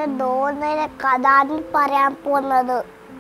ഡോണയുടെ കഥാന്ന് പറയാൻ പോകുന്നത്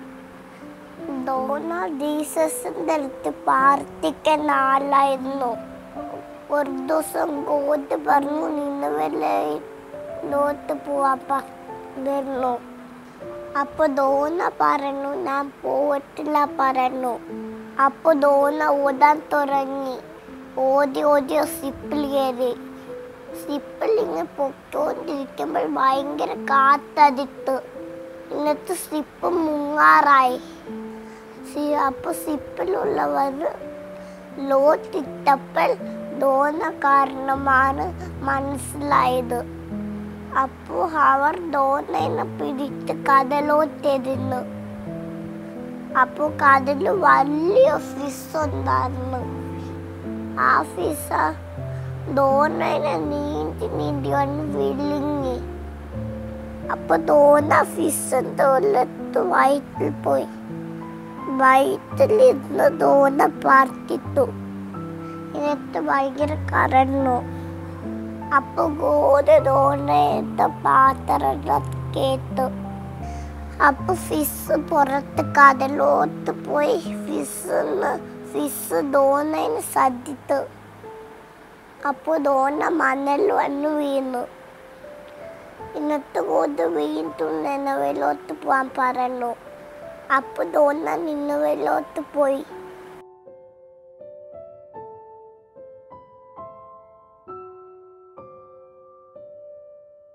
ഡോണ ജീസസിന്റെ അടുത്ത് പ്രാർത്ഥിക്കുന്ന ആളായിരുന്നു ഒരു ദിവസം ഗോഡ് പറഞ്ഞു നിന്നവരെ ലോത്ത് പോവാൻ പറഞ്ഞു അപ്പൊ ഡോണ പറഞ്ഞു ഞാൻ പോയിട്ടില്ല പറഞ്ഞു അപ്പൊ ഡോണ ഓടാൻ തുടങ്ങി ഓടി ഓടി സിപ്പിൽ കയറി സിപ്പിലിങ്ങനെ പൊക്കോണ്ടിരിക്കുമ്പോൾ ഭയങ്കര കാത്തടിത്ത് ഇന്നത്തെ സിപ്പ് മുങ്ങാറായി സി- അപ്പൊ സിപ്പിലുള്ളവർ ലോട്ടിട്ടപ്പോൾ ഡോണ കാരണമാണ് മനസ്സിലായത് അപ്പോൾ അവർ ഡോണനെ പിടിച്ച് കടലോട്ടെറിഞ്ഞു അപ്പോൾ കടലിൽ വലിയ ഫിഷ് ഉണ്ടായിരുന്നു ആ ഫിഷ ഡോണനെ നീന്തി നീന്തി വന്ന് വിഴുങ്ങി അപ്പൊ ഡോണ ഫിഷിന്റെ ഉള്ളത്ത് വയറ്റിൽ പോയി വയറ്റിലിരുന്ന് ഡോണ പ്രാർത്ഥിച്ചു എന്നിട്ട് ഭയങ്കര കരഞ്ഞു അപ്പൊ ഗോത ഡോണയുടെ പാത്രം കേട്ടു അപ്പൊ ഫിസ് പുറത്ത് കടലോട്ട് പോയി ഫിസ് ഫിസ് ഡോണന് ശ്രദ്ധിച്ചു അപ്പൊ ഡോണ മണൽ വന്ന് വീണു എന്നിട്ട് ഗോത വീണ്ടും നിന്നവയിലോട്ട് പോവാൻ പറഞ്ഞു അപ്പൊ ഡോണ നിന്നവയിലോട്ട് പോയി